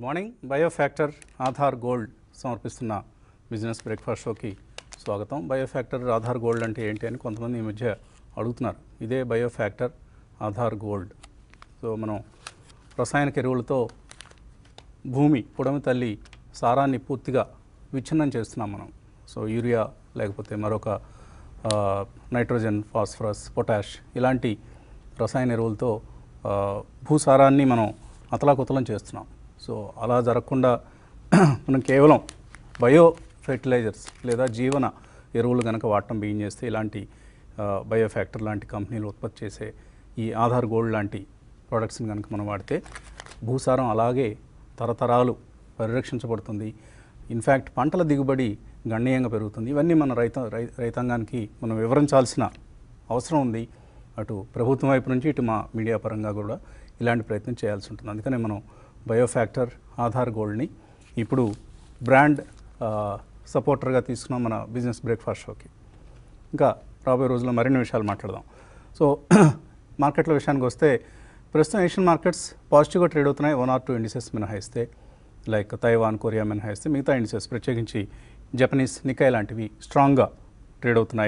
Morning Biofactor Aadhaar gold సమర్పిస్తున్న business breakfast షోకి స్వాగతం బయోఫ్యాక్టర్ ఆధార్ గోల్డ్ అంటే ఏంటి అని కొంతమంది ఈ మధ్య అడుగుతున్నారు ఇదే బయోఫ్యాక్టర్ ఆధార్ గోల్డ్ సో మనం రసాయనిక ఎరువులతో భూమి పుడమి తల్లి సారాన్ని పూర్తిగా విచ్ఛిన్నం చేస్తున్నాం మనం సో యూరియా లేకపోతే మరొక ఆ, నైట్రోజన్ ఫాస్ఫరస్ పొటాష్ ఇలాంటి రసాయన ఎరువులతో ఆ, భూసారాన్ని మనం అతలాకుతలం చేస్తున్నాం సో అలా జరగకుండా మనం కేవలం బయో ఫెర్టిలైజర్స్ లేదా జీవన ఎరువులు కనుక వాడటం బిగిన్ చేస్తే ఇలాంటి బయో ఫ్యాక్టర్ లాంటి కంపెనీలు ఉత్పత్తి చేసే ఈ ఆధార్ గోల్డ్ లాంటి ప్రోడక్ట్స్ని కనుక మనం వాడితే భూసారం అలాగే తరతరాలు పరిరక్షించబడుతుంది ఇన్ఫ్యాక్ట్ పంటల దిగుబడి గణనీయంగా పెరుగుతుంది ఇవన్నీ మన రైత రై- రైతాంగానికి మనం వివరించాల్సిన అవసరం ఉంది అటు ప్రభుత్వం వైపు నుంచి ఇటు మా మీడియా పరంగా కూడా ఇలాంటి ప్రయత్నం చేయాల్సి ఉంటుంది అందుకనే మనం బయోఫ్యాక్టర్ ఆధార్ గోల్డ్ని ఇప్పుడు బ్రాండ్ ఆ, సపోర్టర్గా తీసుకున్నాం మన బిజినెస్ బ్రేక్ఫాస్ట్ షోకి ఇంకా రాబోయే రోజుల్లో మరిన్ని విషయాలు మాట్లాడదాం సో మార్కెట్ల విషయానికి వస్తే ప్రస్తుతం ఏషియన్ మార్కెట్స్ పాజిటివ్గా ట్రేడ్ అవుతున్నాయి వన్ ఆర్ టూ ఇండిసెస్ మినహాయిస్తే లైక్ తైవాన్ కొరియా మినహాయిస్తే మిగతా ఇండిసెస్ ప్రత్యేకించి జపనీస్ నికాయ్ లాంటివి స్ట్రాంగ్గా ట్రేడ్ అవుతున్నాయి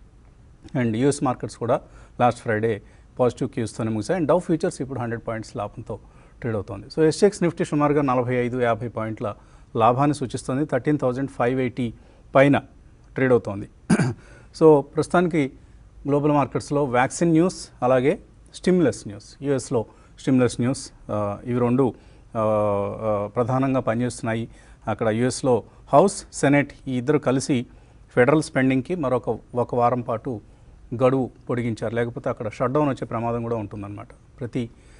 అండ్ యూఎస్ మార్కెట్స్ కూడా లాస్ట్ ఫ్రైడే పాజిటివ్ క్యూస్తోనే ముగిసాయి అండ్ డౌ ఫ్యూచర్స్ ఇప్పుడు హండ్రెడ్ పాయింట్స్ లాభంతో ట్రేడ్ అవుతోంది సో ఎస్టెక్స్ నిఫ్టీ సుమారుగా నలభై ఐదు యాభై పాయింట్ల లాభాన్ని సూచిస్తుంది థర్టీన్ థౌజండ్ ఫైవ్ ఎయిటీ పైన ట్రేడ్ అవుతోంది సో ప్రస్తుతానికి గ్లోబల్ మార్కెట్స్లో వ్యాక్సిన్ న్యూస్ అలాగే స్టిమ్యులస్ న్యూస్ యూఎస్లో స్టిమ్యులస్ న్యూస్ ఆ, ఇవి రెండు ఆ, ఆ, ప్రధానంగా పనిచేస్తున్నాయి అక్కడ యుఎస్లో హౌస్ సెనెట్ ఈ ఇద్దరు కలిసి ఫెడరల్ స్పెండింగ్కి మరొక ఒక వారం పాటు గడువు పొడిగించారు లేకపోతే అక్కడ షట్ డౌన్ వచ్చే ప్రమాదం కూడా ఉంటుందన్నమాట ప్రతి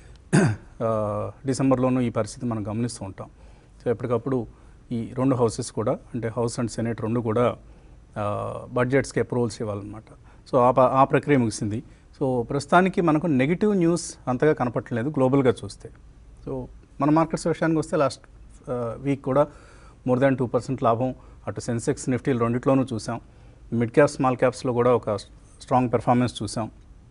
ఆ, డిసెంబర్లోనూ ఈ పరిస్థితి మనం గమనిస్తూ ఉంటాం సో ఎప్పటికప్పుడు ఈ రెండు హౌసెస్ కూడా అంటే హౌస్ అండ్ సెనేట్ రెండు కూడా ఆ, బడ్జెట్స్కి అప్రూవల్స్ ఇవ్వాలన్నమాట సో ఆ ప- ఆ ప్రక్రియ ముగిసింది సో ప్రస్తుతానికి మనకు నెగిటివ్ న్యూస్ అంతగా కనపట్టలేదు గ్లోబల్గా చూస్తే సో మన మార్కెట్స్ విషయానికి వస్తే లాస్ట్ వీక్ కూడా మోర్ దాన్ టూ పర్సెంట్ లాభం అటు సెన్సెక్స్ నిఫ్టీలు రెండిట్లోనూ చూసాం మిడ్ క్యాప్ స్మాల్ క్యాప్స్లో కూడా ఒక స్ట్రాంగ్ పెర్ఫార్మెన్స్ చూసాం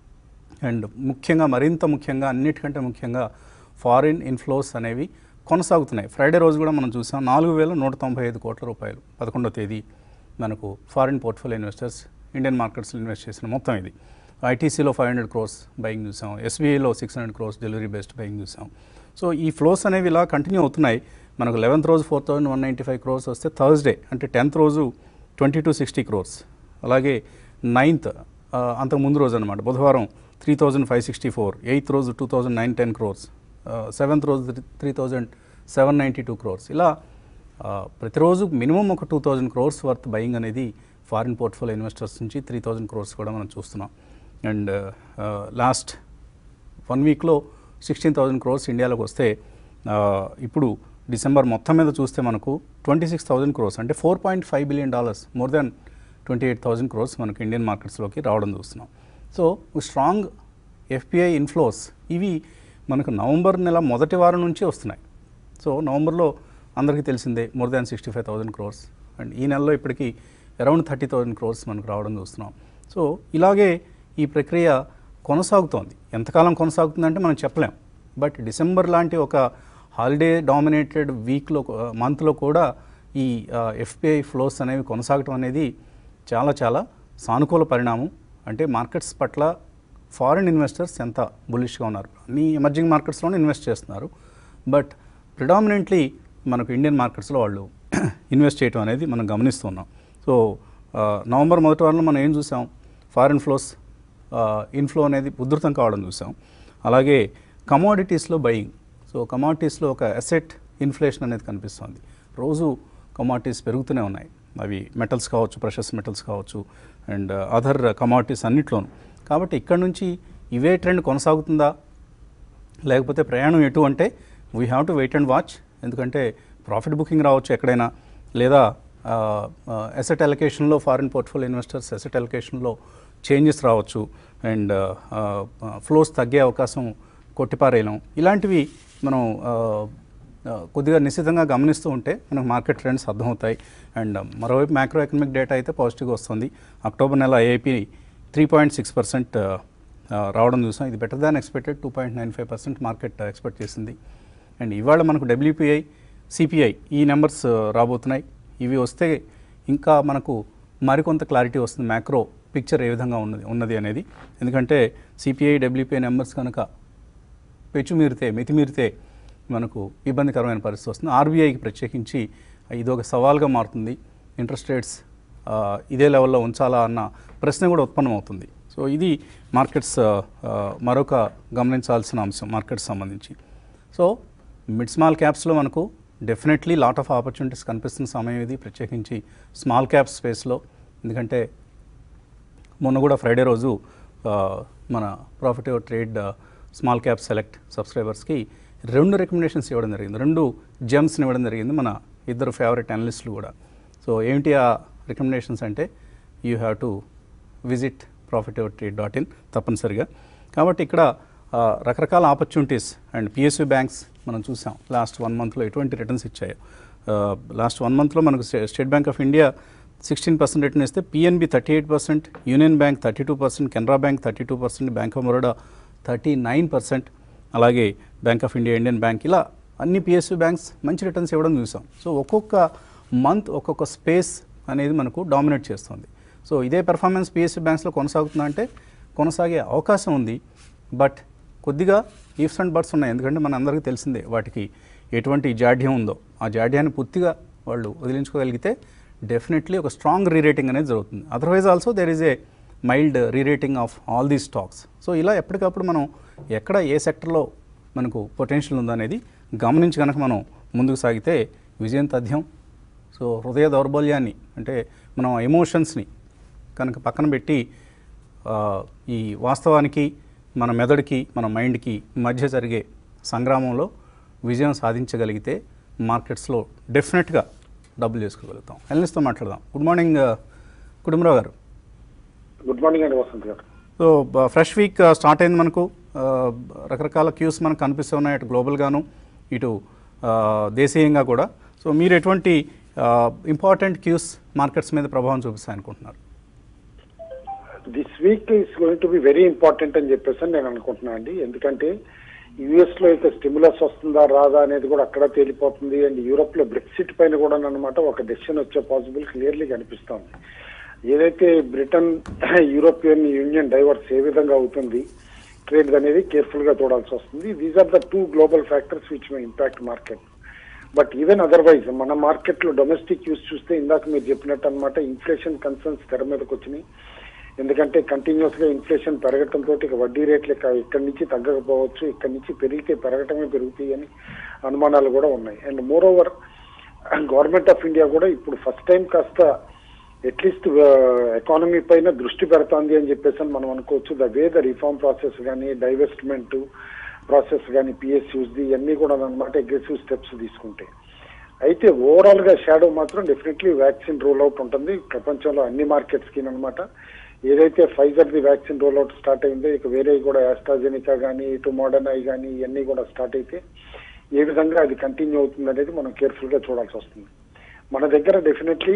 అండ్ ముఖ్యంగా మరింత ముఖ్యంగా అన్నిటికంటే ముఖ్యంగా ఫారిన్ ఇన్ఫ్లోస్ అనేవి కొనసాగుతున్నాయి ఫ్రైడే రోజు కూడా మనం చూసాం నాలుగు వేల నూట తొంభై ఐదు కోట్ల రూపాయలు పదకొండో తేదీ మనకు ఫారిన్ పోర్ట్ఫోలియో ఇన్వెస్టర్స్ ఇండియన్ మార్కెట్స్లో ఇన్వెస్ట్ చేసిన మొత్తం ఇది ఐటీసీలో ఫైవ్ హండ్రెడ్ క్రోర్స్ బయింగ్ చూసాం ఎస్బీఐలో six hundred crores delivery based buying చూసాం సో ఈ ఫ్లోస్ అనేవి ఇలా కంటిన్యూ అవుతున్నాయి మనకు లెవెన్త్ రోజు four thousand one ninety five crores వస్తే థర్స్డే అంటే టెన్త్ రోజు ట్వంటీ టు సిక్స్టీ క్రోర్స్ అలాగే నైన్త్ అంతకు ముందు రోజు అనమాట బుధవారం three thousand five sixty four eighth రోజు two thousand nine ten crores seventh రోజు three thousand seven ninety two crores ఇలా ఆ, ప్రతిరోజు మినిమం ఒక two thousand crores worth buying అనేది ఫారిన్ పోర్ట్ఫోలియో ఇన్వెస్టర్స్ నుంచి త్రీ థౌజండ్ క్రోర్స్ కూడా మనం చూస్తున్నాం అండ్ లాస్ట్ వన్ వీక్లో సిక్స్టీన్ థౌజండ్ క్రోర్స్ ఇండియాలోకి వస్తే ఆ, ఇప్పుడు డిసెంబర్ మొత్తం మీద చూస్తే మనకు ట్వంటీ సిక్స్ థౌజండ్ క్రోర్స్ అంటే four point five billion dollars more than twenty eight thousand crores మనకు ఇండియన్ మార్కెట్స్లోకి రావడం చూస్తున్నాం సో స్ట్రాంగ్ ఎఫ్పిఐ ఇన్ఫ్లోస్ ఇవి మనకు నవంబర్ నెల మొదటి వారం నుంచి వస్తున్నాయి సో నవంబర్లో అందరికీ తెలిసిందే more than sixty five thousand crores and ఈ నెలలో ఇప్పటికీ అరౌండ్ థర్టీ థౌజండ్ క్రోర్స్ మనకు రావడం చూస్తున్నాం సో ఇలాగే ఈ ప్రక్రియ కొనసాగుతోంది ఎంతకాలం కొనసాగుతుందంటే మనం చెప్పలేం బట్ డిసెంబర్ లాంటి ఒక హాలిడే డామినేటెడ్ వీక్లో మంత్లో కూడా ఈ ఎఫ్పిఐ ఫ్లోస్ అనేవి కొనసాగటం అనేది చాలా చాలా సానుకూల పరిణామం అంటే మార్కెట్స్ పట్ల ఫారిన్ ఇన్వెస్టర్స్ ఎంత బులిష్గా ఉన్నారు అన్ని ఎమర్జింగ్ మార్కెట్స్లోనే ఇన్వెస్ట్ చేస్తున్నారు బట్ ప్రిడామినెంట్లీ మనకు ఇండియన్ మార్కెట్స్లో వాళ్ళు ఇన్వెస్ట్ చేయడం అనేది మనం గమనిస్తున్నాం సో ఆ, నవంబర్ మొదటి వారంలో మనం ఏం చూసాం ఫారిన్ ఫ్లోస్ ఇన్ఫ్లో అనేది ఉధృతం కావడం చూసాం అలాగే కమోడిటీస్లో బయింగ్ సో కమోడిటీస్లో ఒక అసెట్ ఇన్ఫ్లేషన్ అనేది కనిపిస్తుంది రోజు కమోడిటీస్ పెరుగుతూనే ఉన్నాయి అవి మెటల్స్ కావచ్చు ప్రెషస్ మెటల్స్ కావచ్చు అండ్ అదర్ కమోడిటీస్ అన్నిట్లోనూ కాబట్టి ఇక్కడ నుంచి ఇవే ట్రెండ్ కొనసాగుతుందా లేకపోతే ప్రయాణం ఎటు అంటే we have to wait and watch ఎందుకంటే ప్రాఫిట్ బుకింగ్ రావచ్చు ఎక్కడైనా లేదా అసెట్ అలొకేషన్లో ఫారిన్ పోర్ట్ఫోలియో ఇన్వెస్టర్స్ అసెట్ అలొకేషన్లో చేంజెస్ రావచ్చు అండ్ ఫ్లోస్ తగ్గే అవకాశం కొట్టిపారేయడం ఇలాంటివి మనం ఆ, ఆ, కొద్దిగా నిశ్చితంగా గమనిస్తూ ఉంటే మనకు మార్కెట్ ట్రెండ్స్ అర్థమవుతాయి అండ్ మరోవైపు మ్యాక్రో ఎకనామిక్ డేటా అయితే పాజిటివ్గా వస్తుంది అక్టోబర్ నెల ఏపీ త్రీ పాయింట్ సిక్స్ పర్సెంట్ రావడం చూసాం ఇది better than expected two point nine five percent market expect చేసింది అండ్ ఇవాళ మనకు డబ్ల్యూపీఐ సిపిఐ ఈ నెంబర్స్ రాబోతున్నాయి ఇవి వస్తే ఇంకా మనకు మరికొంత క్లారిటీ వస్తుంది మ్యాక్రో పిక్చర్ ఏ విధంగా ఉన్నది ఉన్నది అనేది ఎందుకంటే సిపిఐ డబ్ల్యూపీఐ నెంబర్స్ కనుక పెచ్చుమీరితే మితిమీరితే మనకు ఇబ్బందికరమైన పరిస్థితి వస్తుంది ఆర్బీఐకి ప్రత్యేకించి ఇది ఒక సవాల్గా మారుతుంది ఇంట్రెస్ట్ రేట్స్ ఆ, ఇదే లెవెల్లో ఉంచాలా అన్న ప్రశ్న కూడా ఉత్పన్నమవుతుంది సో ఇది మార్కెట్స్ ఆ, ఆ, మరొక గమనించాల్సిన అంశం మార్కెట్స్ సంబంధించి సో మిడ్ స్మాల్ క్యాప్స్లో మనకు డెఫినెట్లీ లాట్ ఆఫ్ ఆపర్చునిటీస్ కనిపిస్తున్న సమయం ఇది ప్రత్యేకించి స్మాల్ క్యాప్ స్పేస్లో ఎందుకంటే మొన్న కూడా ఫ్రైడే రోజు ఆ, మన profit trade small cap select సబ్స్క్రైబర్స్కి రెండు రికమెండేషన్స్ ఇవ్వడం జరిగింది రెండు జెమ్స్ని ఇవ్వడం జరిగింది మన ఇద్దరు ఫేవరెట్ అనలిస్టులు కూడా సో ఏంటి ఆ రికమెండేషన్స్ అంటే you have to visit profit trade dot in తప్పనిసరిగా కాబట్టి ఇక్కడ ఆ, రకరకాల ఆపర్చునిటీస్ అండ్ పిఎస్యూ బ్యాంక్స్ మనం చూసాం లాస్ట్ వన్ మంత్లో ఎటువంటి రిటర్న్స్ ఇచ్చాయో లాస్ట్ వన్ మంత్లో మనకు స్టే- State Bank of India sixteen percent return ఇస్తే PNB thirty eight percent Union Bank thirty two percent Canara Bank thirty two percent Bank of Baroda thirty nine percent అలాగే Bank of India Indian Bank ఇలా అన్ని PSU banks మంచి returns ఇవ్వడం చూసాం so ఒక్కొక్క month ఒక్కొక్క space అనేది మనకు డామినేట్ చేస్తుంది సో ఇదే పెర్ఫార్మెన్స్ పిఎస్యూ బ్యాంక్స్లో కొనసాగుతుందా అంటే కొనసాగే అవకాశం ఉంది బట్ కొద్దిగా ఈఫ్స్ అండ్ బర్డ్స్ ఉన్నాయి ఎందుకంటే మన అందరికీ తెలిసిందే వాటికి ఎటువంటి జాడ్యం ఉందో ఆ జాడ్యాన్ని పూర్తిగా వాళ్ళు వదిలించుకోగలిగితే డెఫినెట్లీ ఒక స్ట్రాంగ్ రీరేటింగ్ అనేది జరుగుతుంది otherwise also there is a mild rerating of all these stocks so ఇలా ఎప్పటికప్పుడు మనం ఎక్కడ ఏ సెక్టర్లో మనకు పొటెన్షియల్ ఉందనేది గమనించి కనుక మనం ముందుకు సాగితే విజయం తథ్యం సో హృదయ దౌర్బల్యాన్ని అంటే మనం ఎమోషన్స్ని కనుక పక్కన పెట్టి ఆ, ఈ వాస్తవానికి మన మెదడుకి మన మైండ్కి మధ్య జరిగే సంగ్రామంలో విజయం సాధించగలిగితే మార్కెట్స్లో డెఫినెట్గా డబ్బులు చేసుకోగలుగుతాం ఎల్నిస్తో మాట్లాడదాం గుడ్ మార్నింగ్ ఆ, కుటుంబరావు గారు గుడ్ మార్నింగ్ అండి వసంత్ గారు సో బ- ఫ్రెష్ వీక్ ఆ, స్టార్ట్ అయింది మనకు ఆ, రకరకాల క్యూస్ మనకు కనిపిస్తున్నాయి అటు గ్లోబల్గాను ఇటు ఆ, దేశీయంగా కూడా సో మీరు ఎటువంటి ఇంపార్టెంట్ క్యూస్ మార్కెట్స్ మీద ప్రభావం చూపిస్తాయి అనుకుంటున్నారు this week is going to be very important అని చెప్పేసి నేను అనుకుంటున్నాను అండి ఎందుకంటే యుఎస్ లో ఇక స్టిమ్యులస్ వస్తుందా రాదా అనేది కూడా అక్కడ తేలిపోతుంది అండ్ యూరోప్ లో బ్రెక్సిట్ పైన కూడా అనమాట ఒక డెసిషన్ వచ్చే పాసిబుల్ క్లియర్లీ కనిపిస్తోంది ఏదైతే బ్రిటన్ యూరోపియన్ యూనియన్ డైవర్స్ ఏ విధంగా అవుతుంది ట్రేడ్ అనేది కేర్ఫుల్ గా చూడాల్సి వస్తుంది these are the two global factors which may impact market but even otherwise మన మార్కెట్ లో డొమెస్టిక్ యూస్ చూస్తే ఇందాక మీరు చెప్పినట్టు అనమాట ఇన్ఫ్లేషన్ కన్సర్న్స్ తెర మీదకి వచ్చినాయి ఎందుకంటే కంటిన్యూస్ గా ఇన్ఫ్లేషన్ పెరగటంతో ఇక వడ్డీ రేట్లు ఇక ఇక్కడి నుంచి తగ్గకపోవచ్చు ఇక్కడి నుంచి పెరిగితే పెరగటమే పెరుగుతాయి అని అనుమానాలు కూడా ఉన్నాయి and more over government of India కూడా ఇప్పుడు ఫస్ట్ టైం కాస్త అట్లీస్ట్ ఎకానమీ పైన దృష్టి పెడుతోంది అని చెప్పేసి అని మనం అనుకోవచ్చు the way the reform process కానీ డైవెస్ట్మెంట్ ప్రాసెస్ కానీ పిఎస్యూస్ ఇవన్నీ కూడా అనమాట అగ్రెసివ్ స్టెప్స్ తీసుకుంటే అయితే ఓవరాల్ గా షాడో మాత్రం డెఫినెట్లీ వ్యాక్సిన్ రోల్ అవుట్ ఉంటుంది ప్రపంచంలో అన్ని మార్కెట్స్ కి అనమాట ఏదైతే Pfizer the vaccine roll out start అయిందో ఇక వేరే కూడా ఆస్ట్రాజెనికా కానీ ఇటు మోడర్న్ ఐ కానీ ఇవన్నీ కూడా స్టార్ట్ అయితే ఏ విధంగా అది కంటిన్యూ అవుతుంది అనేది మనం కేర్ఫుల్ గా చూడాల్సి వస్తుంది మన దగ్గర డెఫినెట్లీ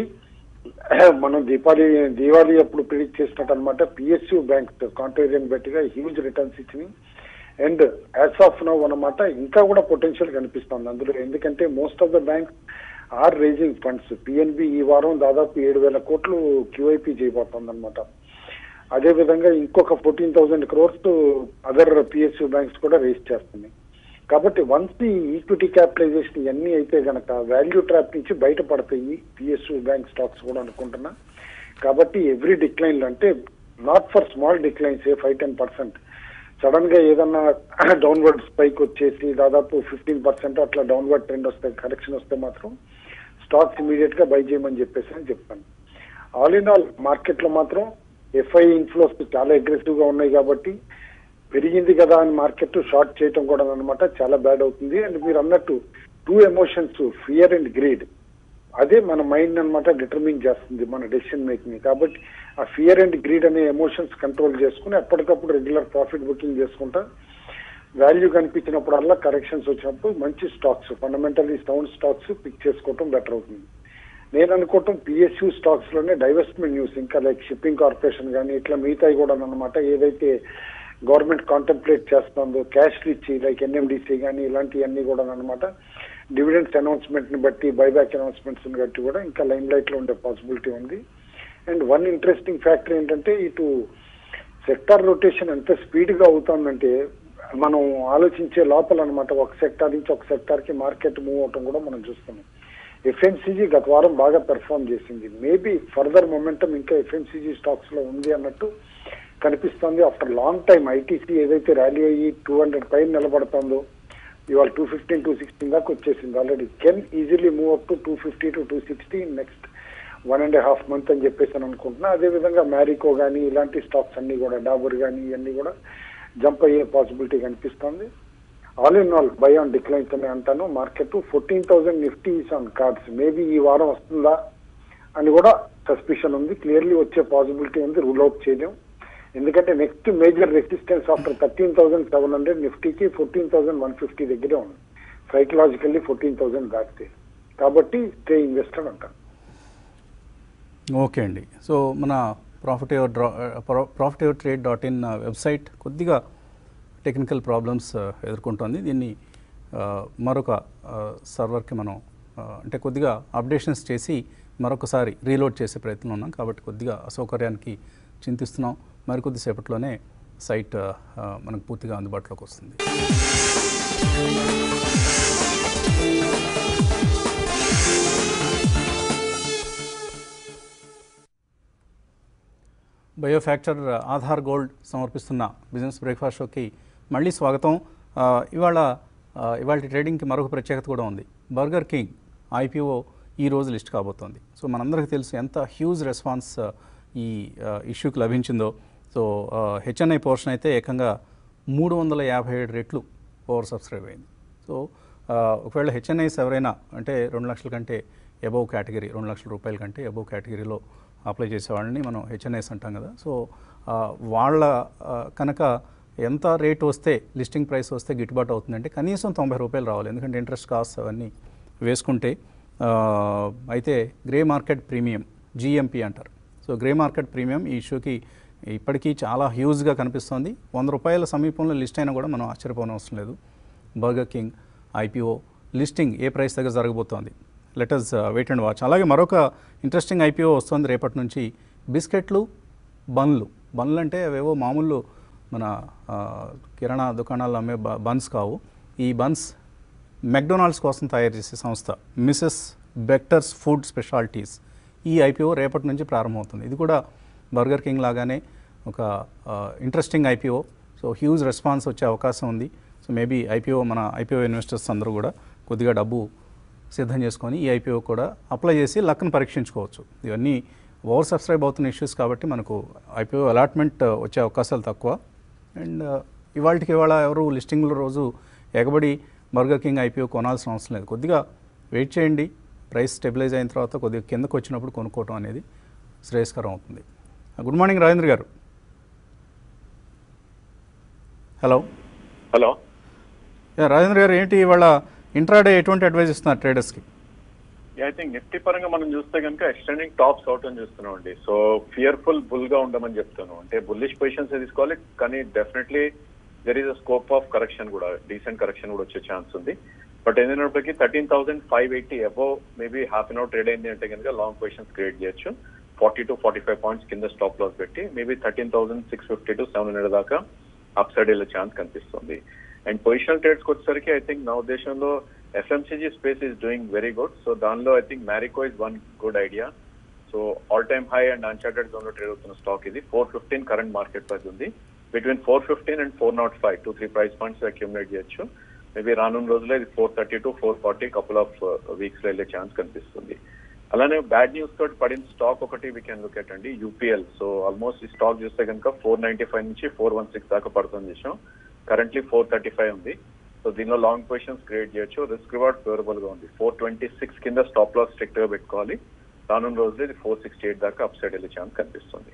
మనం దీపావళి దీపావళి అప్పుడు ప్రిడిక్ట్ చేసినట్టు అనమాట పిఎస్యూ బ్యాంక్ కాంట్రేరియన్ బట్టిగా హ్యూజ్ రిటర్న్స్ ఇచ్చినాయి అండ్ యాజ్ ఆఫ్ నౌ అన్నమాట ఇంకా కూడా పొటెన్షియల్ కనిపిస్తుంది అందులో ఎందుకంటే most of the bank are raising funds PNB ఈ వారం దాదాపు ఏడు వేల కోట్లు క్యూఐపి చేయబోతుంది అనమాట అదే విధంగా ఇంకొక fourteen thousand crores other PSU banks కూడా రేస్ చేస్తున్నాయి కాబట్టి వన్స్ ది ఈక్విటీ క్యాపిటలైజేషన్ ఇవన్నీ అయితే గనక వాల్యూ ట్రాప్ నుంచి బయటపడతాయి పిఎస్యూ బ్యాంక్ స్టాక్స్ కూడా అనుకుంటున్నా కాబట్టి ఎవ్రీ డిక్లైన్ అంటే not for small declines a five ten percent sudden గా ఏదన్నా డౌన్వర్డ్ స్పైక్ వచ్చేసి దాదాపు ఫిఫ్టీన్ పర్సెంట్ అట్లా డౌన్వర్డ్ ట్రెండ్ వస్తే కరెక్షన్ వస్తే మాత్రం స్టాక్స్ ఇమీడియట్ గా బై చేయమని చెప్పేసి అని చెప్తాను ఆల్ ఇన్ ఆల్ మార్కెట్ లో మాత్రం ఎఫ్ఐ ఇన్ఫ్లోస్ చాలా అగ్రెసివ్ గా ఉన్నాయి కాబట్టి పెరిగింది కదా అని మార్కెట్ షార్ట్ చేయటం కూడా అనమాట చాలా బ్యాడ్ అవుతుంది అండ్ మీరు అన్నట్టు two emotions fear and greed అదే మన మైండ్ అన్నమాట డిటర్మిన్ చేస్తుంది మన డెసిషన్ మేకింగ్ కాబట్టి ఆ ఫియర్ అండ్ గ్రీడ్ అనే ఎమోషన్స్ కంట్రోల్ చేసుకుని ఎప్పటికప్పుడు రెగ్యులర్ ప్రాఫిట్ బుకింగ్ చేసుకుంటా వాల్యూ కనిపించినప్పుడల్లా కరెక్షన్స్ వచ్చినప్పుడు మంచి stocks fundamentally sound stocks pick చేసుకోవటం బెటర్ అవుతుంది నేను అనుకోవటం పిఎస్యూ స్టాక్స్ లోనే డైవెస్ట్మెంట్ న్యూస్ ఇంకా లైక్ షిప్పింగ్ కార్పొరేషన్ కానీ ఇట్లా మిగతాయి కూడా అనమాట ఏదైతే గవర్నమెంట్ కాంటెంప్లేట్ చేస్తుందో క్యాష్ ఇచ్చి లైక్ ఎన్ఎండిసి కానీ ఇలాంటివన్నీ కూడా అనమాట డివిడెండ్స్ అనౌన్స్మెంట్ ని బట్టి బైబ్యాక్ అనౌన్స్మెంట్స్ ని బట్టి కూడా ఇంకా లైమ్ లైట్ లో ఉండే పాసిబిలిటీ ఉంది అండ్ వన్ ఇంట్రెస్టింగ్ ఫ్యాక్టర్ ఏంటంటే ఇటు సెక్టార్ రొటేషన్ ఎంత స్పీడ్ గా అవుతుందంటే మనం ఆలోచించే లోపల అనమాట ఒక సెక్టార్ నుంచి ఒక సెక్టార్ కి మార్కెట్ మూవ్ అవటం కూడా మనం చూస్తున్నాం ఎఫ్ఎంసీజీ గత వారం బాగా పెర్ఫామ్ చేసింది మేబీ ఫర్దర్ మొమెంటం ఇంకా ఎఫ్ఎంసీజీ స్టాక్స్ లో ఉంది అన్నట్టు కనిపిస్తోంది ఆఫ్టర్ లాంగ్ టైం ఐటీసీ ఏదైతే ర్యాలీ అయ్యి టూ హండ్రెడ్ పైన నిలబడుతుందో ఇవాళ టూ ఫిఫ్టీన్ టూ సిక్స్టీన్ దాకా వచ్చేసింది already can easily move up to two fifty to two sixty next one and half month అని చెప్పేసి అని అనుకుంటున్నా అదే విధంగా మ్యారికో కానీ ఇలాంటి స్టాక్స్ అన్ని కూడా డాబర్ కానీ ఇవన్నీ కూడా జంప్ అయ్యే పాసిబిలిటీ కనిపిస్తోంది all in all buy on declines అని అంటాను market fourteen thousand Nifty on cards maybe ఈ వారం వస్తుందా అని కూడా సస్పిషన్ ఉంది క్లియర్లీ వచ్చే పాసిబిలిటీ ఉంది రూల్ అవుట్ చేయలేం ఎందుకంటే next major resistance after thirteen thousand seven hundred నిఫ్టీకి ఫోర్టీన్ థౌసండ్ వన్ ఫిఫ్టీ దగ్గరే ఉంది సైకలాజికల్లీ ఫోర్టీన్ థౌసండ్ దాటితే కాబట్టి స్టే ఇన్వెస్టర్ అంటాను ఓకే అండి సో మన profit your draw profit your trade dot in website కొద్దిగా టెక్నికల్ ప్రాబ్లమ్స్ ఎదుర్కొంటోంది దీన్ని ఆ, మరొక సర్వర్కి మనం ఆ, అంటే కొద్దిగా అప్డేషన్స్ చేసి మరొకసారి రీలోడ్ చేసే ప్రయత్నం ఉన్నాం కాబట్టి కొద్దిగా అసౌకర్యానికి చింతిస్తున్నాం మరికొద్ది సేపట్లోనే సైట్ ఆ, ఆ, మనకు పూర్తిగా అందుబాటులోకి వస్తుంది బయోఫ్యాక్చర్ ఆధార్ గోల్డ్ సమర్పిస్తున్న బిజినెస్ బ్రేక్ఫాస్ట్ షోకి మళ్ళీ స్వాగతం ఆ, ఇవాళ ఆ, ఇవాళ ట్రేడింగ్కి మరొక ప్రత్యేకత కూడా ఉంది బర్గర్ కింగ్ ఐపీఓ ఈ రోజు లిస్ట్ కాబోతోంది సో మనందరికీ తెలుసు ఎంత హ్యూజ్ రెస్పాన్స్ ఆ, ఈ ఆ, ఇష్యూకి లభించిందో సో హెచ్ఎన్ఐ పోర్షన్ అయితే ఏకంగా మూడు వందల యాభై ఏడు రెట్లు ఓవర్ సబ్స్క్రైబ్ అయింది సో ఆ, ఒకవేళ హెచ్ఎన్ఐస్ ఎవరైనా అంటే రెండు లక్షల కంటే ఎబోవ్ కేటగిరీ రెండు లక్షల రూపాయల కంటే ఎబోవ్ కేటగిరీలో అప్లై చేసే వాళ్ళని మనం హెచ్ఎన్ఐస్ అంటాం కదా సో ఆ, వాళ్ళ ఆ, కనుక ఎంత రేట్ వస్తే లిస్టింగ్ ప్రైస్ వస్తే గిట్టుబాటు అవుతుందంటే కనీసం తొంభై రూపాయలు రావాలి ఎందుకంటే ఇంట్రెస్ట్ కాస్ట్ అవన్నీ వేసుకుంటే ఆ, అయితే గ్రే మార్కెట్ ప్రీమియం జిఎంపీ అంటారు సో గ్రే మార్కెట్ ప్రీమియం ఈ ఇష్యూకి ఇప్పటికీ చాలా హ్యూజ్గా కనిపిస్తోంది వంద రూపాయల సమీపంలో లిస్ట్ అయినా కూడా మనం ఆశ్చర్యపోనవసరం లేదు బర్గర్ కింగ్ ఐపీఓ లిస్టింగ్ ఏ ప్రైస్ దగ్గర జరగబోతోంది లెటర్స్ వెయిట్ అండ్ వాచ్ అలాగే మరొక ఇంట్రెస్టింగ్ ఐపీఓ వస్తుంది రేపటి నుంచి బిస్కెట్లు బన్లు బన్లు అంటే అవేవో మామూలు మన ఆ, కిరాణా దుకాణాల్లో అమ్మే బ- బన్స్ కావు ఈ బన్స్ మెక్డొనాల్డ్స్ కోసం తయారు చేసే సంస్థ మిసెస్ బెక్టర్స్ ఫుడ్ స్పెషాలిటీస్ ఈ ఐపీఓ రేపటి నుంచి ప్రారంభమవుతుంది ఇది కూడా బర్గర్ కింగ్ లాగానే ఒక interesting IPO so huge response వచ్చే అవకాశం ఉంది సో మేబీ ఐపీఓ మన ఐపీఓ ఇన్వెస్టర్స్ అందరూ కూడా కొద్దిగా డబ్బు సిద్ధం చేసుకొని ఈ ఐపీఓ కూడా అప్లై చేసి లక్ను పరీక్షించుకోవచ్చు ఇవన్నీ ఓవర్ సబ్స్క్రైబ్ అవుతున్న ఇష్యూస్ కాబట్టి మనకు ఐపీఓ అలాట్మెంట్ వచ్చే అవకాశాలు తక్కువ అండ్ ఇవాళకి ఇవాళ ఎవరు లిస్టింగ్ల రోజు ఎగబడి బర్గర్ కింగ్ ఐపీఓ కొనాల్సిన అవసరం లేదు కొద్దిగా వెయిట్ చేయండి ప్రైస్ స్టెబిలైజ్ అయిన తర్వాత కొద్దిగా కిందకు వచ్చినప్పుడు కొనుక్కోవటం అనేది శ్రేయస్కరం అవుతుంది గుడ్ మార్నింగ్ రాజేంద్ర గారు హలో హలో యా, రాజేంద్ర గారు ఏంటి ఇవాళ ఇంట్రాడే ఎటువంటి అడ్వైజ్ ఇస్తున్నారు ట్రేడర్స్కి ఐ థింక్ నిఫ్టీ పరంగా మనం చూస్తే కనుక ఎక్స్టెండింగ్ టాప్స్ అవుట్ అని చూస్తున్నాం అండి సో ఫియర్ఫుల్ బుల్ గా ఉండమని చెప్తాను అంటే బుల్లిష్ పొజిషన్స్ తీసుకోవాలి కానీ definitely there is a scope of correction కూడా డీసెంట్ కరెక్షన్ కూడా వచ్చే ఛాన్స్ ఉంది బట్ ఏంటప్పటికీ thirteen thousand five eighty above maybe half an hour trade అయింది అంటే కనుక లాంగ్ పొజిషన్స్ క్రియేట్ చేయొచ్చు forty to forty five points కింద స్టాప్ లాస్ పెట్టి maybe thirteen thousand six fifty to seven hundred దాకా అప్ సైడ్ వెళ్ళే chance కనిపిస్తుంది and positional trades వచ్చేసరికి ఐ థింక్ నా ఉద్దేశంలో FMCG space is doing very good so దానిలో I think Marico is one good idea so all time high and uncharted zone లో trade అవుతున్న stock ఇది four fifteen current market price ఉంది between four fifteen and four nought five two three price points accumulate చేయొచ్చు maybe రానున్న రోజుల్లో ఇది four thirty to four forty couple of weeks లో వెళ్ళే ఛాన్స్ కనిపిస్తుంది అలానే బ్యాడ్ న్యూస్ తోటి పడిన స్టాక్ ఒకటి వీ కెన్ లుక్ ఎట్ అండి యూపీఎల్ సో ఆల్మోస్ట్ ఈ స్టాక్ చూస్తే కనుక ఫోర్ నైన్టీ ఫైవ్ నుంచి ఫోర్ వన్ సిక్స్ దాకా పడుతుంది చూసాం కరెంట్లీ ఫోర్ థర్టీ ఫైవ్ ఉంది సో దీనిలో లాంగ్ పొజిషన్స్ క్రియేట్ చేయొచ్చు రిస్క్ రివార్డ్ ఫేవరబుల్ గా ఉంది ఫోర్ ట్వంటీ సిక్స్ కింద స్టాప్ లాస్ స్ట్రిక్ట్ గా పెట్టుకోవాలి రానున్న రోజులు ఇది ఫోర్ సిక్స్టీ ఎయిట్ దాకా అప్ సైడ్ వెళ్ళే ఛాన్స్ కనిపిస్తుంది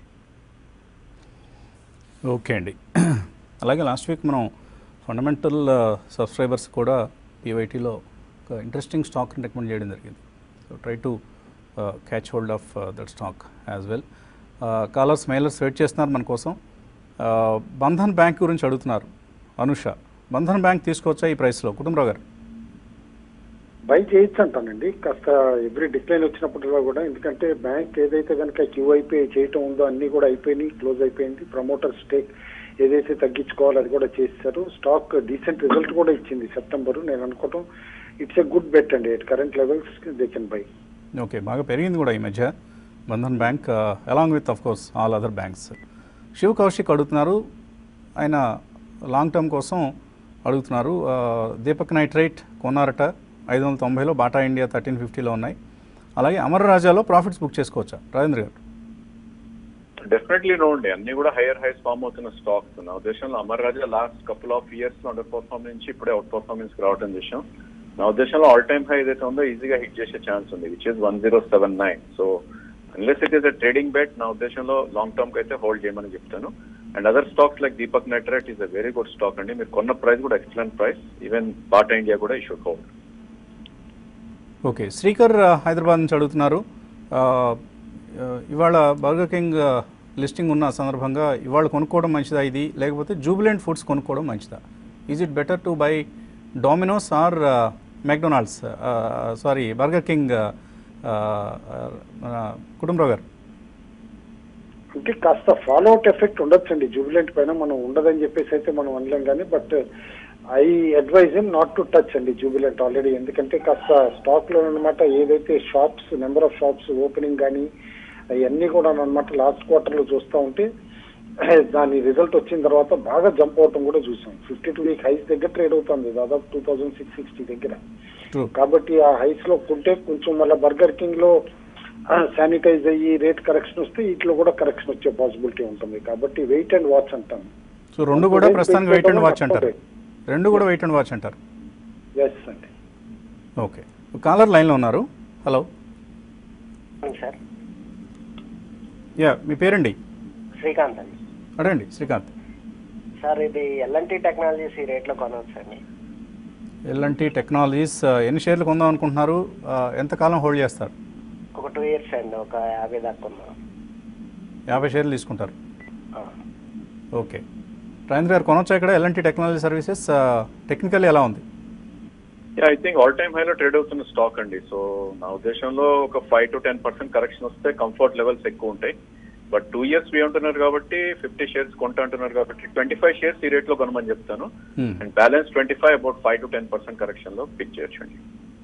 ఓకే అండి అలాగే లాస్ట్ వీక్ మనం ఫండమెంటల్ సబ్స్క్రైబర్స్ కూడా పీవైటీలో ఒక ఇంట్రెస్టింగ్ స్టాక్ని రికమెండ్ చేయడం జరిగింది so try to catch hold of that stock as well callers mailers wait చేస్తున్నారు మన కోసం Uh, బంధన్ బ్యాంక్ గురించి అడుగుతున్నారు అనుష బంధన్ బ్యాంక్ తీసుకోవచ్చా ఈ ప్రైస్లో కుటుంబరావు గారు బై చేయొచ్చు అంటానండి కాస్త ఎవ్రీ డిక్లైన్ వచ్చినప్పటిలో కూడా ఎందుకంటే బ్యాంక్ ఏదైతే కనుక క్యూ అయిపోయి చేయటం ఉందో అన్ని కూడా అయిపోయినాయి క్లోజ్ అయిపోయింది ప్రమోటర్ స్టేక్ ఏదైతే తగ్గించుకోవాలో అది కూడా చేశారు స్టాక్ డీసెంట్ రిజల్ట్ కూడా ఇచ్చింది సెప్టెంబర్ నేను అనుకోవటం ఇట్స్ ఎ గుడ్ బెట్ అండి at current levels they can buy okay బాగా పెరిగింది కూడా ఈ మధ్య Bandhan bank along with of course all other banks Shiv Kaushik అడుగుతున్నారు ఆయన లాంగ్ టర్మ్ కోసం అడుగుతున్నారు ఆ, దీపక్ నైట్రైట్ కొన్నారట ఐదు వందల తొంభైలో బాటా ఇండియా థర్టీన్ ఫిఫ్టీలో ఉన్నాయి అలాగే అమర్ రాజాలో ప్రాఫిట్స్ బుక్ చేసుకోవచ్చా రాజేంద్ర గారు డెఫినెట్లీ నో అండి అన్ని కూడా హైయర్ హైస్ ఫామ్ అవుతున్న స్టాక్స్ నా ఉద్దేశంలో Amar Raja last couple of years లో అండర్ పర్ఫార్మెన్స్ నుంచి ఇప్పుడే అవుట్ పర్ఫార్మెన్స్ రావడం చేసాం నా ఉద్దేశంలో ఆల్ టైమ్ హై ఏదైతే ఉందో ఈజీగా హిట్ చేసే ఛాన్స్ ఉంది which is one zero seven nine so unless it is a trading bet నా ఉద్దేశంలో లాంగ్ టర్మ్ కి అయితే హోల్డ్ చేయమని చెప్తాను and other stocks like Deepak Nitrite is a very good stock అండి మీరు కొన్న ప్రైస్ కూడా excellent price even Bata India కూడా ఈ షుడ్ హోల్డ్ ఓకే శ్రీకర్ ఆ, హైదరాబాద్ నుంచి అడుగుతున్నారు ఆ, ఆ, ఇవాళ బర్గర్ కింగ్ ఆ, లిస్టింగ్ ఉన్న సందర్భంగా ఇవాళ కొనుక్కోవడం మంచిదా ఇది లేకపోతే జూబిలెంట్ ఫుడ్స్ కొనుక్కోవడం మంచిదా is it better to buy Domino's or McDonald's sorry Burger King Kutumbarao garu అంటే కాస్త ఫాలో అవుట్ ఎఫెక్ట్ ఉండొచ్చండి జూబిలెంట్ పైన మనం ఉండదని చెప్పేసి అయితే మనం అనలేం కానీ but I advise him not to touch అండి జూబిలెంట్ ఆల్రెడీ ఎందుకంటే కాస్త స్టాక్ లో అనమాట ఏదైతే shops number of shops opening కానీ అవన్నీ కూడా అనమాట లాస్ట్ క్వార్టర్ లో చూస్తూ ఉంటే దాని రిజల్ట్ వచ్చిన తర్వాత బాగా జంప్ అవటం కూడా చూసాం ఫిఫ్టీ టూ వీక్ హైస్ దగ్గర ట్రేడ్ అవుతుంది దాదాపు టూ థౌజండ్ సిక్స్ సిక్స్టీ దగ్గర ట్రూ కాబట్టి ఆ హైస్ లో కొంటే కొంచెం మళ్ళీ బర్గర్ కింగ్ లో శానిటైజ్ అయ్యి రేట్ కరెక్షన్ వస్తే వీటిలో కూడా కరెక్షన్ వచ్చే పాసిబిలిటీ ఉంటుంది కాబట్టి వెయిట్ అండ్ వాచ్ అంటాను సో రెండు కూడా Rate ప్రస్తుతానికి వెయిట్ అండ్ వాచ్ అంటారు తప్పదు. రెండు కూడా వెయిట్ అండ్ వాచ్ అంటారు ఎస్ అండి ఓకే కాలర్ లైన్లో ఉన్నారు హలో అవును సార్ యా మీ పేరండి శ్రీకాంత్ అండి అడండి శ్రీకాంత్ సార్ ఇది ఎల్ఎన్టీ టెక్నాలజీస్ ఈ రేట్లో కొనవచ్చు అండి ఎల్ఎన్టీ టెక్నాలజీస్ ఆ, ఎన్ని షేర్లు కొందాం అనుకుంటున్నారు ఆ, ఎంతకాలం హోల్డ్ చేస్తారు ఒక టూ ఇయర్స్ అండి ఒక యాభై దాకా కొన్నాం యాభై షేర్లు తీసుకుంటారు ఆ. ఓకే రాజేంద్ర గారు కొనొచ్చా ఇక్కడ ఎల్ఎన్టీ టెక్నాలజీ సర్వీసెస్ టెక్నికల్ ఎలా ఉంది ఐ థింక్ ఆల్ టైమ్ హైలో ట్రేడ్ అవుతున్న స్టాక్ అండి సో నా ఉద్దేశంలో ఒక five to ten percent correction వస్తే కంఫర్ట్ లెవెల్స్ ఎక్కువ ఉంటాయి బట్ టూ ఇయర్స్ వీ ఉంటున్నారు కాబట్టి ఫిఫ్టీ షేర్స్ కొంటా అంటున్నారు కాబట్టి ట్వంటీ ఫైవ్ షేర్స్ ఈ రేట్ లో కొనమని చెప్తాను Hmm. And balance twenty five about five to ten percent correction లో పిక్ చేయొచ్చండి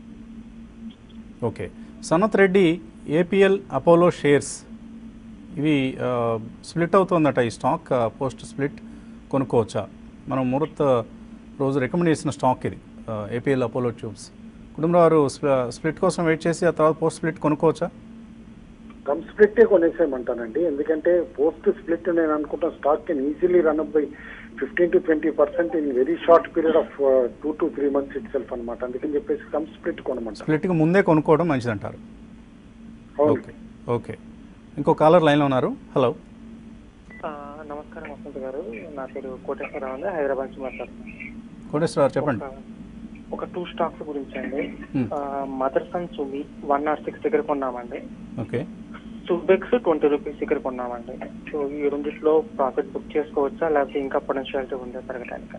okay Sanath Reddy APL Apollo shares ఇవి స్ప్లిట్ అవుతుందట ఈ స్టాక్ పోస్ట్ స్ప్లిట్ కొనుక్కోవచ్చా మనం ముహూర్త్ రోజు రికమెండ్ చేసిన స్టాక్ ఇది APL Apollo tubes Kutumbarao split కోసం వెయిట్ చేసి ఆ తర్వాత పోస్ట్ స్ప్లిట్ కొనుక్కోవచ్చా కమ్ స్ప్లిట్ కొనేసేయమంటానండి ఎందుకంటే పోస్ట్ స్ప్లిట్ నేను అనుకుంటా stock can easily run up by fifteen to twenty percent in very short period of two to three months itself అనమాట అందుకని చెప్పేసి కమ్ స్ప్లిట్ కొనమంటాను స్ప్లిట్కి ముందే కొనుక్కోవడం మంచిదంటారు అవును ఓకే ఓకే ఇంకో కాలర్ లైన్లో ఉన్నారు హలో ఆ, నమస్కారం వసంత్ గారు నా పేరు కోటేశ్వరరావు అండి హైదరాబాద్ నుంచి మాట్లాడుతున్నాను కోటేశ్వర చెప్పండి ఒక- ఒక టూ స్టాక్స్ గురించి అండి Hmm. Motherson Sumi one nought six దగ్గర కొన్నామండి ఓకే సుబెక్స్ ట్వంటీ రూపీస్ దగ్గర కొన్నామండి సో ఈ రెండిట్లో ప్రాఫిట్ బుక్ చేసుకోవచ్చా లేకపోతే ఇంకా పొటెన్షియాలిటీ ఉందా పెరగడానికి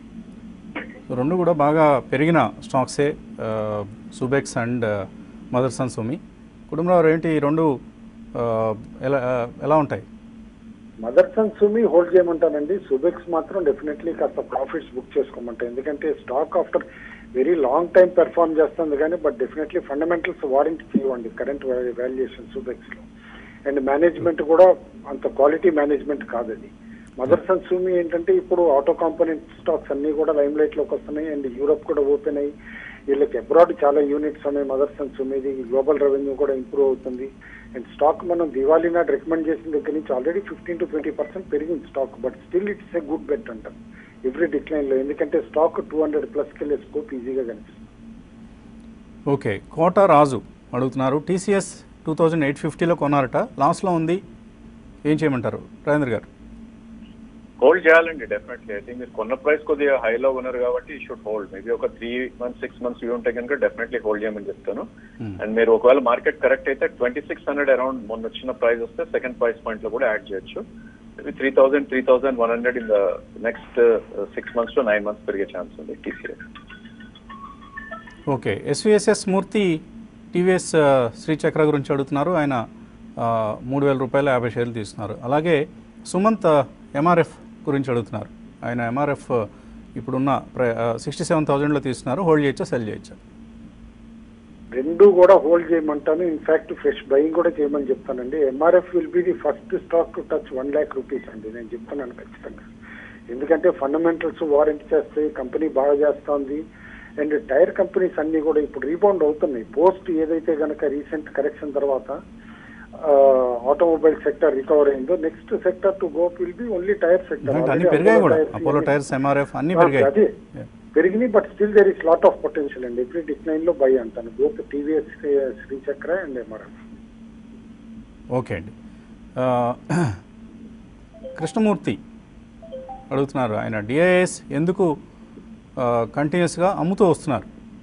సో రెండు కూడా బాగా పెరిగిన స్టాక్సే సుబెక్స్ అండ్ మదర్స్ అండ్ సుమి కుటుంబరావు ఏంటి ఈ రెండు ఆ, ఎలా ఆ, ఎలా ఉంటాయి మదర్స్ అండ్ సుమి హోల్డ్ చేయమంటానండి సుబెక్స్ మాత్రం డెఫినెట్లీ కాస్త ప్రాఫిట్స్ బుక్ చేసుకోమంటాయి ఎందుకంటే stock after very long time perform చేస్తుంది కానీ బట్ డెఫినెట్లీ ఫండమెంటల్స్ వారంటీ చేయవండి కరెంట్ వాల్యుయేషన్ సుబెక్స్ లో అండ్ మేనేజ్మెంట్ కూడా అంత క్వాలిటీ మేనేజ్మెంట్ కాదు అది మదర్స్ అండ్ సూమి ఏంటంటే ఇప్పుడు ఆటో కాంపోనెంట్ స్టాక్స్ అన్ని కూడా లైమ్ లైట్ లోకి వస్తున్నాయి అండ్ యూరోప్ కూడా ఓపెన్ అయ్యి వీళ్ళకి అబ్రాడ్ చాలా యూనిట్స్ ఉన్నాయి మదర్స్ అండ్ సుమీది గ్లోబల్ రెవెన్యూ కూడా ఇంప్రూవ్ అవుతుంది అండ్ స్టాక్ మనం దివాళీ నాడు రికమెండ్ చేసిన దగ్గర నుంచి already fifteen to twenty percent పెరిగింది stock but still it's a good bet అంటాం ఎవ్రీ డిక్లైన్ లో ఎందుకంటే స్టాక్ టూ హండ్రెడ్ ప్లస్ కెళ్ళే స్కోప్ ఈజీగా కనిపిస్తుంది ఓకే కోట రాజు అడుగుతున్నారు టీసీఎస్ టూ థౌజండ్ ఎయిట్ ఫిఫ్టీలో కొన్నారట లాస్లో ఉంది ఏం చేయమంటారు రాజేంద్ర గారు హోల్డ్ చేయాలండి డెఫినెట్లీ ఐ థింక్ మీరు కొన్న ప్రైస్ కొద్దిగా హైలో ఉన్నారు కాబట్టి ఈ షుడ్ హోల్డ్ మేబీ ఒక three months six months view ఉంటే కనుక డెఫినెట్లీ హోల్డ్ చేయమని చెప్తాను Hmm. అండ్ మీరు ఒకవేళ మార్కెట్ కరెక్ట్ అయితే ట్వంటీ సిక్స్ హండ్రెడ్ అరౌండ్ మొన్న వచ్చిన ప్రైస్ వస్తే సెకండ్ ప్రైస్ పాయింట్ లో కూడా యాడ్ చేయొచ్చు maybe three thousand three thousand one hundred in the next six months to nine months పెరిగే ఛాన్స్ ఉంది TCS okay SVSS Murthy TVS ఆ, శ్రీచక్ర గురించి అడుగుతున్నారు ఆయన ఆ, మూడు వేల రూపాయల యాభై షేర్లు తీస్తున్నారు అలాగే సుమంత్ ఎంఆర్ఎఫ్ గురించి అడుగుతున్నారు ఆయన ఎంఆర్ఎఫ్ ఇప్పుడున్న సిక్స్టీ సెవెన్ థౌజండ్లో తీస్తున్నారు హోల్డ్ చేయొచ్చా సెల్ చేయొచ్చా రెండు కూడా హోల్డ్ చేయమంటాను ఇన్ఫాక్ట్ ఫ్రెష్ బయింగ్ కూడా చేయమని చెప్తానండి MRF will be the first stock to touch one lakh rupees అండి నేను చెప్తున్నాను ఖచ్చితంగా ఎందుకంటే ఫండమెంటల్స్ వారంటీ చేస్తాయి కంపెనీ బాగా చేస్తోంది అండ్ టైర్ కంపెనీస్ అన్ని కూడా ఇప్పుడు రీబౌండ్ అవుతున్నాయి పోస్ట్ ఏదైతే గనక రీసెంట్ కరెక్షన్ తర్వాత ఆటోమొబైల్ సెక్టర్ రికవర్ అయిందో next sector to go will be only tyre sector ఎందుకంటే అన్ని పెరిగాయి కూడా అపోలో టైర్స్ ఎంఆర్ఎఫ్ అన్ని పెరిగాయి అదే Yeah. పెరిగినాయి but still there is lot of potential అండి ఎవ్రీ డిక్లైన్ లో బై అంటాను both TVS Srichakra and MRF okay అండి ఆ, కృష్ణమూర్తి అడుగుతున్నారు ఆయన డిఐఎస్ ఎందుకు కంటిన్యూస్గా అమ్ముతూ వస్తున్నారు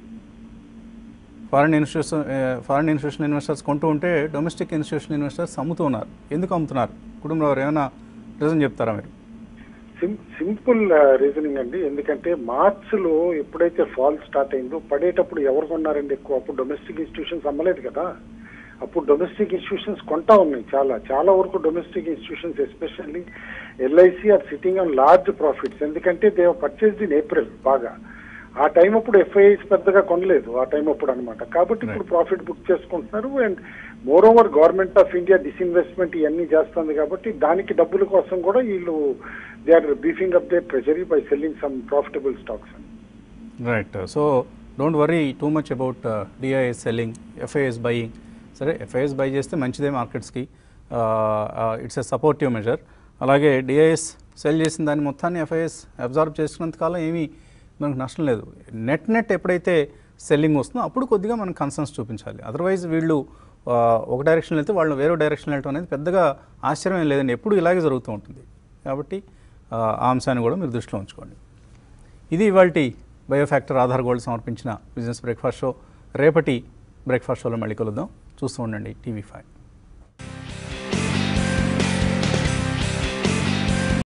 foreign institution foreign institution investors కొంటూ ఉంటే డొమెస్టిక్ ఇన్స్టిట్యూషన్ ఇన్వెస్టర్స్ అమ్ముతూ ఉన్నారు ఎందుకు అమ్ముతున్నారు కుటుంబంలో వారు ఏమైనా రీజన్ చెప్తారా మీరు సిం- సింపుల్ రీజనింగ్ అండి ఎందుకంటే మార్చ్ లో ఎప్పుడైతే ఫాల్ స్టార్ట్ అయిందో పడేటప్పుడు ఎవరు కొన్నారండి ఎక్కువ అప్పుడు డొమెస్టిక్ ఇన్స్టిట్యూషన్స్ అమ్మలేదు కదా అప్పుడు డొమెస్టిక్ ఇన్స్టిట్యూషన్స్ కొంటా ఉన్నాయి చాలా చాలా వరకు domestic institutions especially LIC are sitting on large profits ఎందుకంటే దే పర్చేజ్ ఇన్ ఏప్రిల్ బాగా ఆ టైం అప్పుడు ఎఫ్ఐఐస్ పెద్దగా కొనలేదు ఆ టైం అప్పుడు అనమాట కాబట్టి ఇప్పుడు ప్రాఫిట్ బుక్ చేసుకుంటున్నారు and more over government of India disinvestment ఇవన్నీ చేస్తుంది కాబట్టి దానికి డబ్బుల కోసం కూడా వీళ్ళు they are beefing up their treasury by selling some profitable stocks అని right so don't worry too much about DIIs selling FIIs buying సరే ఎఫ్ఐఎస్ బై చేస్తే మంచిదే మార్కెట్స్కి ఇట్స్ ఎ సపోర్టివ్ మెజర్ అలాగే డిఐఎస్ సెల్ చేసిన దాన్ని మొత్తాన్ని ఎఫ్ఐఎస్ అబ్జార్బ్ చేసుకున్నంత కాలం ఏమీ మనకు నష్టం లేదు నెట్ నెట్ ఎప్పుడైతే సెల్లింగ్ వస్తుందో అప్పుడు కొద్దిగా మనం కన్సర్న్స్ చూపించాలి అదర్వైజ్ వీళ్ళు ఆ, ఒక డైరెక్షన్ వెళ్తే వాళ్ళు వేరే డైరెక్షన్ వెళ్ళటం అనేది పెద్దగా ఆశ్చర్యం ఏం లేదండి ఎప్పుడు ఇలాగే జరుగుతూ ఉంటుంది కాబట్టి ఆ ఆ అంశాన్ని కూడా మీరు దృష్టిలో ఉంచుకోండి ఇది ఇవాళ బయోఫ్యాక్టర్ ఆధార్ గోల్డ్ సమర్పించిన బిజినెస్ బ్రేక్ఫాస్ట్ షో రేపటి బ్రేక్ఫాస్ట్ షోలో మళ్ళీ కలుద్దాం చూస్తూ ఉండండి టీవీ ఫైవ్